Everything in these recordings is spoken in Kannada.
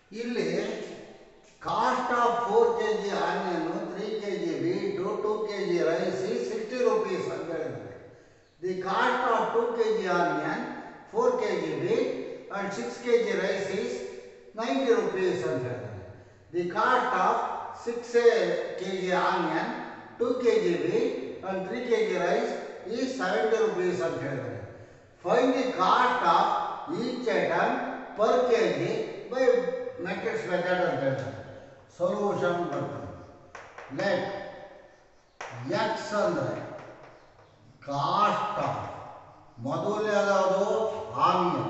ಇಲ್ಲಿ cost of four K G onion three K G beet two K G rice sixty rupees ಅಂತ ಹೇಳಿದ್ದಾರೆ the cost of two K G onion four K G beet and six K G rice is ninety rupees ಅಂತ ಹೇಳ್ತಾರೆ the cost of six K G onion two K G beet and three K G rice is seventy rupees ಅಂತ ಹೇಳ್ತಾರೆ find the cost of each item per K G by matrix method ಅಂತ ಹೇಳ್ತಾರೆ ಸೊಲ್ಯೂಷನ್ ಬರ್ತದೆ ಲೆಟ್ ಎಕ್ಸ್ ಅಂದರೆ ಕಾಸ್ಟ್ ಆಫ್ ಮೊದಲನೇದಾವುದು ಆನಿಯನ್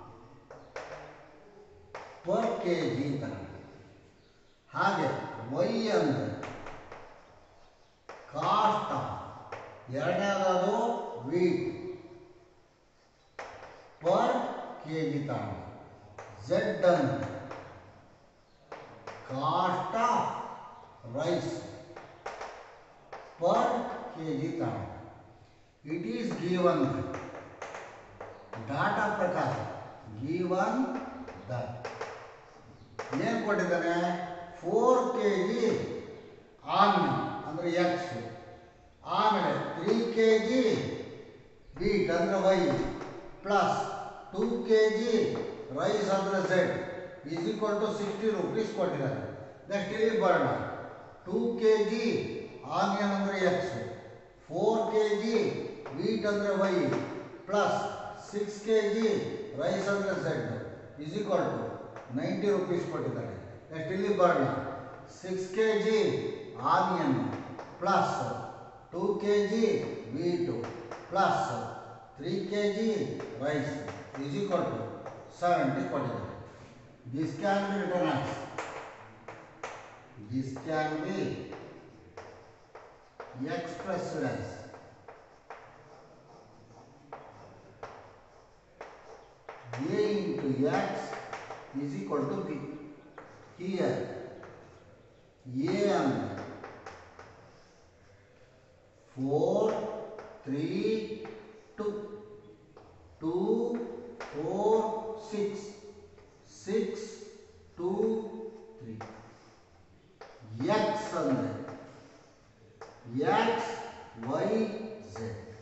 ಪರ್ ಕೆ ಜಿ ಹಾಗೆ ವೈ ಅಂದರೆ ಕಾಸ್ಟ್ ಆಫ್ ಎರಡನೇದಾದ್ರು ವೀಟ್ ಪರ್ ಕೆ ಜಿ ತಗೊಂಡು ಝೆಡ್ ಅಂದರೆ cost of rice per K G ತಗೊಂಡು ಇಟ್ ಈಸ್ ಗಿವನ್ ಡಾಟಾ ಪ್ರಕಾರ ಗಿವನ್ ದಟ್ ಏನು ಕೊಟ್ಟಿದ್ದಾನೆ ಫೋರ್ ಕೆ ಜಿ ಆನಿಯನ್ ಅಂದರೆ ಎಕ್ಸ್ ಆಮೇಲೆ ತ್ರೀ ಕೆ ಜಿ ಬೀಟ್ ಅಂದರೆ Y plus two K G rice ಅಂದರೆ Z is equal to sixty rupees ಕೊಟ್ಟಿದ್ದಾರೆ ನೆಕ್ಸ್ಟ್ ಇಲ್ಲಿ ಬರೋಣ ಟೂ ಕೆ ಜಿ ಆನಿಯನ್ ಅಂದರೆ X four K G wheat ಅಂದರೆ Y plus six K G rice ಅಂದರೆ Z is equal to ninety rupees ಕೊಟ್ಟಿದ್ದಾರೆ ನೆಕ್ಸ್ಟ್ ಇಲ್ಲಿ ಬರೋಣ six K G onion plus two K G wheat plus three K G rice is equal to seventy ಕೊಟ್ಟಿದ್ದಾರೆ this can be written as this can be expressed as a into x is equal to b. Here, a and 4, 3, 2, 2, 4, 6, 6, 2, 3. x ಅಂದರೆ x, y, z.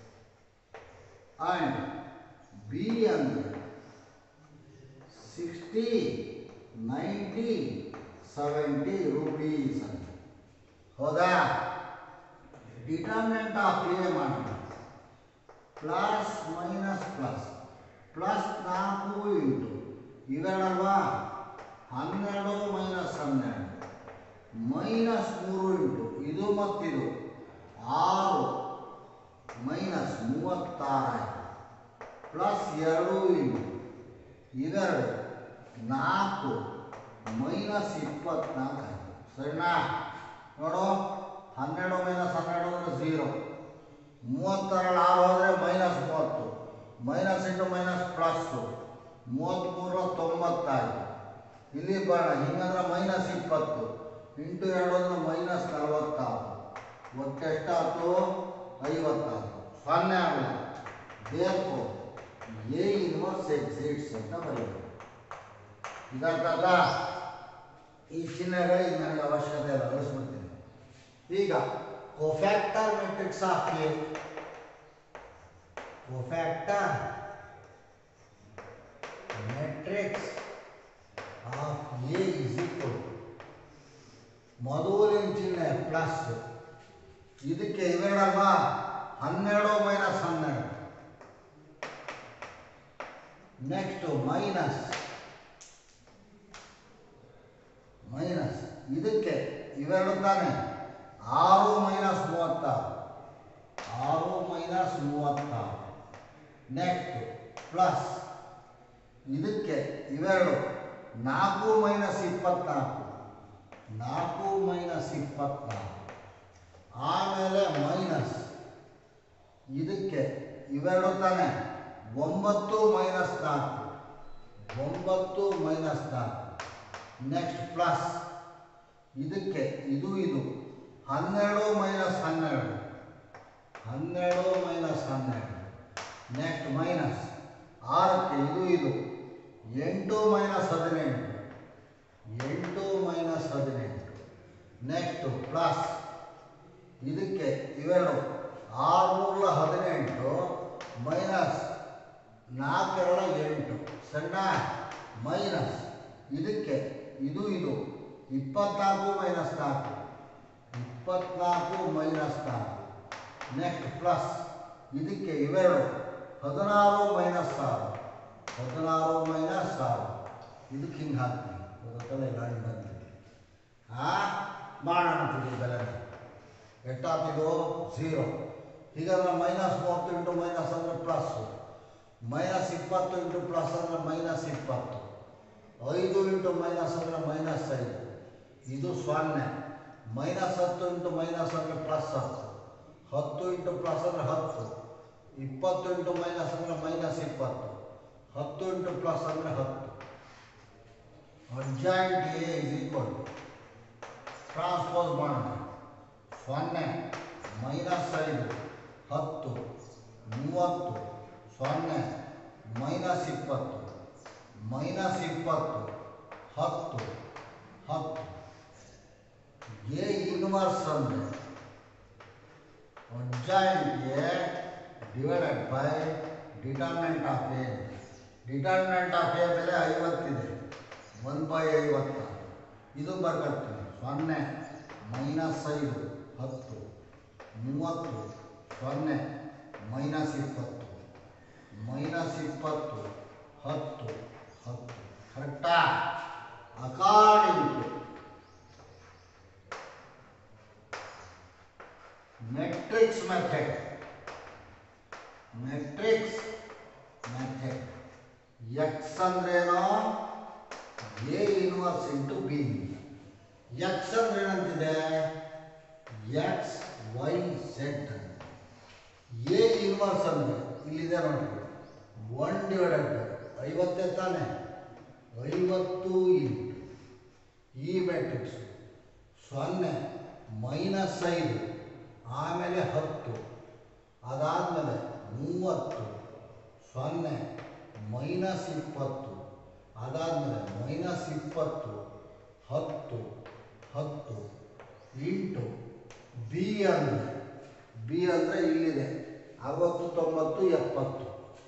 And B ಅಂದರೆ ಸಿಕ್ಸ್ಟಿ ನೈಂಟಿ ಸೆವೆಂಟಿ ರುಪೀಸ್ ಅಂತ ಹೌದಾ ಡಿಟರ್ಮಿನೆಂಟ್ ಆಫ್ ಎ ಮಾಡೋಣ ಪ್ಲಸ್ ಮೈನಸ್ ಪ್ಲಸ್ ಪ್ಲಸ್ ನಾಲ್ಕು ಇಂಟು ಇವೆರಡಲ್ವಾ ಹನ್ನೆರಡು ಮೈನಸ್ ಹನ್ನೆರಡು ಮೈನಸ್ ಮೂರು ಇಂಟು ಇದು ಮತ್ತಿದು ಆರು ಮೈನಸ್ ಮೂವತ್ತಾರು ಪ್ಲಸ್ ಎರಡು ಇಂಟು ಇವೆರಡು ನಾಲ್ಕು ಮೈನಸ್ ಇಪ್ಪತ್ನಾಲ್ಕು ಆಯಿತು ಸರಿನಾ ನೋಡು ಹನ್ನೆರಡು ಮೈನಸ್ ಹನ್ನೆರಡು ಅಂದರೆ ಝೀರೋ ಮೂವತ್ತೆರಡು ಆರು ಹೋದರೆ ಮೈನಸ್ ಮೂವತ್ತು ಮೈನಸ್ ಇಂಟು ಮೈನಸ್ ಪ್ಲಸ್ಸು ಮೂವತ್ತ್ಮೂರು ತೊಂಬತ್ತಾಯಿತು ಇಲ್ಲಿ ಬರೋಣ ಹಿಂಗಂದ್ರೆ ಮೈನಸ್ ಇಪ್ಪತ್ತು ಇಂಟು ಎರಡು ಅಂದ್ರೆ ಮೈನಸ್ ನಲವತ್ತಾರು ಒಟ್ಟೆಷ್ಟಾಯ್ತು ಐವತ್ತಾರು ಸೊನ್ನೆ ಆಗಲ್ಲ ಬೇಕು ಎ ಇನ್ವರ್ಸ್ ಎಕ್ಸಿಟ್ಸ್ ಅಂತ ಬರೀಬೇಕು ಇದರ್ಥದ ಈ ಚಿಹ್ನೆಗಳಿಗೆ ನನಗೆ ಅವಶ್ಯಕತೆ ಇಲ್ಲ ಅಳಿಸ್ಬಿಡ್ತೀನಿ ಈಗ cofactor matrix of A cofactor matrix of A is equal ಮೊದಲಿನ ಚಿಹ್ನೆ ಪ್ಲಸ್ ಇದಕ್ಕೆ ಇವೆರಡಲ್ವಾ ಹನ್ನೆರಡು ಮೈನಸ್ ಹನ್ನೆರಡು ನೆಕ್ಸ್ಟ್ ಮೈನಸ್ ಮೈನಸ್ ಇದಕ್ಕೆ ಇವೆರಡು ತಾನೆ ಆರು ಮೈನಸ್ ಮೂವತ್ತಾರು ಆರು ಮೈನಸ್ ಮೂವತ್ತಾರು ನೆಕ್ಸ್ಟ್ ಪ್ಲಸ್ ಇದಕ್ಕೆ ಇವೆರಡು ನಾಲ್ಕು ಮೈನಸ್ ಇಪ್ಪತ್ನಾಲ್ಕು ನಾಲ್ಕು ಮೈನಸ್ ಇಪ್ಪತ್ನಾಲ್ಕು ಆಮೇಲೆ ಮೈನಸ್ ಇದಕ್ಕೆ ಇವೆರಡು ತಾನೆ ಒಂಬತ್ತು ಮೈನಸ್ ನಾಲ್ಕು ಒಂಬತ್ತು ಮೈನಸ್ ನಾಲ್ಕು ನೆಕ್ಸ್ಟ್ ಪ್ಲಸ್ ಇದಕ್ಕೆ ಇದು ಇದು ಹನ್ನೆರಡು ಮೈನಸ್ ಹನ್ನೆರಡು ಹನ್ನೆರಡು ಮೈನಸ್ ಹನ್ನೆರಡು ನೆಕ್ಸ್ಟ್ ಮೈನಸ್ ಆರಕ್ಕೆ ಇದು ಇದು ಎಂಟು ಮೈನಸ್ ಹದಿನೆಂಟು ನೆಕ್ಸ್ಟು ಪ್ಲಸ್ ಇದಕ್ಕೆ ಇವೆರಡು ಆರುನೂರ ಹದಿನೆಂಟು ಮೈನಸ್ ನಾಲ್ಕೆರಡ ಎಂಟು ಸಣ್ಣ ಮೈನಸ್ ಇದಕ್ಕೆ ಇದು ಇದು ಇಪ್ಪತ್ನಾಲ್ಕು ಮೈನಸ್ ನಾಲ್ಕು ಇಪ್ಪತ್ನಾಲ್ಕು ಮೈನಸ್ ನಾಲ್ಕು ನೆಕ್ಸ್ಟ್ ಪ್ಲಸ್ ಇದಕ್ಕೆ ಇವೆರಡು ಹದಿನಾರು ಮೈನಸ್ ಆರು ಹದಿನಾರು ಮೈನಸ್ ಆರು ಇದಕ್ಕೆ ಹಿಂಗೆ ಹಾಕ್ತೀವಿ ಗೊತ್ತಲ್ಲ ಗಾಡಿ ಬಂದಿದೆ ಆ ಮಾಡೋಣ ಬಿಡಿ ಬೆಲೆ ಎಷ್ಟಾಗ್ತಿದು ಝೀರೋ ಹೀಗಾದ್ರೆ ಮೈನಸ್ ಮೂವತ್ತು ಇಂಟು ಮೈನಸ್ ಅಂದರೆ ಪ್ಲಸ್ಸು ಮೈನಸ್ ಇಪ್ಪತ್ತು ಇಂಟು ಪ್ಲಸ್ ಅಂದರೆ ಮೈನಸ್ ಇಪ್ಪತ್ತು ಐದು ಇಂಟು ಮೈನಸ್ ಅಂದರೆ ಮೈನಸ್ ಐದು ಇದು ಸೊನ್ನೆ ಮೈನಸ್ ಹತ್ತು ಇಂಟು ಮೈನಸ್ ಅಂದರೆ ಪ್ಲಸ್ ಹತ್ತು ಹತ್ತು ಇಂಟು ಪ್ಲಸ್ ಅಂದರೆ ಹತ್ತು ಇಪ್ಪತ್ತು ಇಂಟು ಮೈನಸ್ ಅಂದರೆ ಮೈನಸ್ ಇಪ್ಪತ್ತು ಹತ್ತು ಇಂಟು ಪ್ಲಸ್ ಅಂದರೆ ಹತ್ತು adjoint A is equal transpose ಮಾಡೋಣ ಸೊನ್ನೆ ಮೈನಸ್ ಐದು ಹತ್ತು ಮೂವತ್ತು ಸೊನ್ನೆ ಮೈನಸ್ ಇಪ್ಪತ್ತು ಮೈನಸ್ ಇಪ್ಪತ್ತು ಹತ್ತು ಹತ್ತು ಎ ಇನ್ವರ್ಸ್ ಅಂದರೆ adjoint A divided by determinant of A determinant of A ಬೆಲೆ ಐವತ್ತಿದೆ ಒನ್ ಬೈ ಐವತ್ತ ಇದು ಬರ್ಕೊಳ್ತೀವಿ ಸೊನ್ನೆ ಮೈನಸ್ ಐದು ಹತ್ತು ಮೂವತ್ತು ಸೊನ್ನೆ ಮೈನಸ್ ಇಪ್ಪತ್ತು ಮೈನಸ್ ಇಪ್ಪತ್ತು ಹತ್ತು ಹತ್ತು ಕರೆಕ್ಟಾ according to matrix method matrix method X ಅಂದ್ರೇನೋ A inverse into B X ಅಂದ್ರೆ ಏನಂತಿದೆ X Y Z A inverse ಅಂದ್ರೆ ಇಲ್ಲಿದೆ ನೋಡಿ ಒನ್ ಡಿವೈಡೆಡ್ ಐವತ್ತೇ ತಾನೆ ಐವತ್ತು ಇಂಟು ಈ ಮ್ಯಾಟ್ರಿಕ್ಸ್ ಸೊನ್ನೆ ಮೈನಸ್ ಐದು ಆಮೇಲೆ ಹತ್ತು ಅದಾದಮೇಲೆ ಮೂವತ್ತು ಸೊನ್ನೆ ಮೈನಸ್ ಇಪ್ಪತ್ತು ಅದಾದಮೇಲೆ ಮೈನಸ್ ಇಪ್ಪತ್ತು ಹತ್ತು ಹತ್ತು ಇಂಟು ಬಿ ಅಂದರೆ ಬಿ ಅಂದರೆ ಇಲ್ಲಿದೆ ಅರವತ್ತು ತೊಂಬತ್ತು ಎಪ್ಪತ್ತು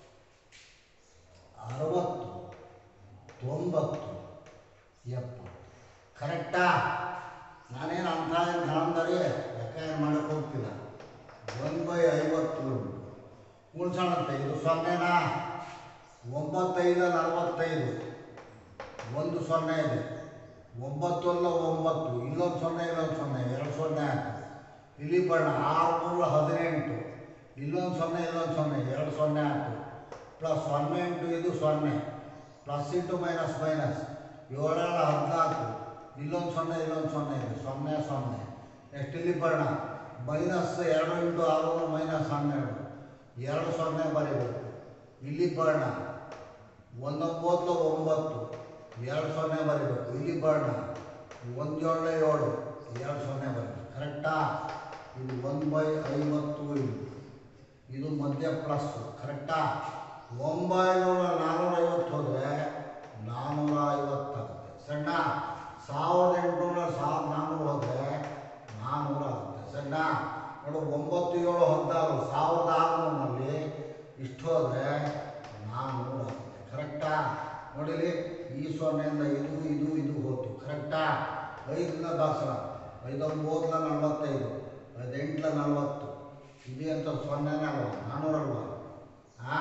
ಅರವತ್ತು ತೊಂಬತ್ತು ಎಪ್ಪತ್ತು ಕರೆಕ್ಟಾ ನಾನೇನು ಅಂತ ಏನು ಕಾಣ್ದಾರೆ ಲೆಕ್ಕ ಏನು ಮಾಡಕ್ಕೆ ಹೋಗ್ತಿಲ್ಲ ಒನ್ ಬೈ ಐವತ್ತು ಉಂಟು ಉಳ್ಸೋಣಂತೆ ಇದು ಸೊನ್ನೆನಾ ಒಂಬತ್ತೈದ ನಲವತ್ತೈದು ಒಂದು ಸೊನ್ನೆ ಇದೆ ಒಂಬತ್ತು ಅಲ್ಲ ಒಂಬತ್ತು ಇಲ್ಲೊಂದು ಸೊನ್ನೆ ಇಲ್ಲೊಂದು ಸೊನ್ನೆ ಎರಡು ಸೊನ್ನೆ ಆಯ್ತು ಇಲ್ಲಿ ಬಣ್ಣ ಆರುನೂರ ಹದಿನೆಂಟು ಇಲ್ಲೊಂದು ಸೊನ್ನೆ ಇಲ್ಲೊಂದು ಸೊನ್ನೆ ಎರಡು ಸೊನ್ನೆ ಆಯ್ತು ಪ್ಲಸ್ ಸೊನ್ನೆ ಇಂಟು ಇದು ಸೊನ್ನೆ ಪ್ಲಸ್ ಇಂಟು ಮೈನಸ್ ಮೈನಸ್ ಏಳೇಳು ಹದಿನಾಲ್ಕು ಇಲ್ಲೊಂದು ಸೊನ್ನೆ ಇಲ್ಲೊಂದು ಸೊನ್ನೆ ಇದೆ ಸೊನ್ನೆ ಸೊನ್ನೆ ಎಷ್ಟು ಇಲ್ಲಿ ಬಣ್ಣ ಮೈನಸ್ ಎರಡು ಇಂಟು ಆರುನೂರು ಮೈನಸ್ ಹನ್ನೆರಡು ಎರಡು ಸೊನ್ನೆ ಬರೀಬೇಕು ಇಲ್ಲಿ ಬಣ್ಣ ಒಂದೊಂಬತ್ತು ಒಂಬತ್ತು ಎರಡು ಸೊನ್ನೆ ಬರೀಬೇಕು ಇಲ್ಲಿ ಬಣ್ಣ ಒಂದು ಏಳು ಏಳು ಎರಡು ಸೊನ್ನೆ ಬರೀಬೇಕು ಕರೆಕ್ಟಾ ಇದು ಒಂದು ಬೈ ಐವತ್ತು ಇಂಟು ಇದು ಮಧ್ಯ ಪ್ಲಸ್ ಕರೆಕ್ಟಾ ಒಂಬೈನೂರ ನಾನ್ನೂರ ಐವತ್ತು ಹೋದರೆ ನಾನ್ನೂರ ಐವತ್ತಾಗುತ್ತೆ ಸಣ್ಣ ಸಾವಿರದ ಎಂಟುನೂರ ಸಾವಿರದ ನಾನ್ನೂರು ಹೋದರೆ ನಾನ್ನೂರ ಆಗುತ್ತೆ ಸಣ್ಣ ನೋಡು ಒಂಬತ್ತು ಏಳು ಹದಿನಾರು ಸಾವಿರದ ಆರುನೂರಲ್ಲಿ ಇಷ್ಟು ಹೋದರೆ ನಾನ್ನೂರು ಆಗುತ್ತೆ ಕರೆಕ್ಟಾ ನೋಡಿಲಿ ಈ ಸೊನ್ನೆಯಿಂದ ಇದು ಇದು ಇದು ಹೋಯ್ತು ಕರೆಕ್ಟಾ ಐದರಿಂದ ದಾಸರ ಐದೊಂಬತ್ತಲ ನಲವತ್ತೈದು ಐದೆಂಟ್ಲ ನಲವತ್ತು ಇದು ಅಂತ ಸೊನ್ನೆನೇ ಅಲ್ವಾ ನಾನ್ನೂರಲ್ವಾ ಆ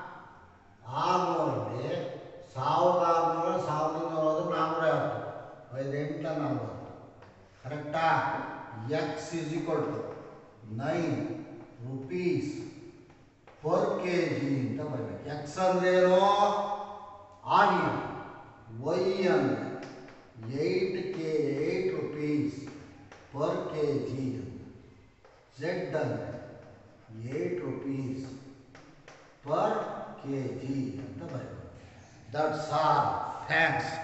ಆರುನೂರಲ್ಲಿ ಸಾವಿರದ ಆರುನೂರ ಸಾವಿರದ ಇನ್ನೂರ ಹೋದ್ರೆ ನಾನ್ನೂರ ಐವತ್ತು ಐದೆಂಟ್ಲ ನಲವತ್ತು ಕರೆಕ್ಟಾ X is equal to nine rupees per K G ಅಂತ ಬರಬೇಕು ಎಕ್ಸ್ ಅಂದ್ರೇನು ಆನಿಯನ್ ವೈ ಅಂದರೆ eight K eight rupees per K G Z ಅಂದರೆ eight rupees per K G ಅಂತ ಬರಬೇಕು ದಟ್ಸ್ ಆಲ್ ಥ್ಯಾಂಕ್ಸ್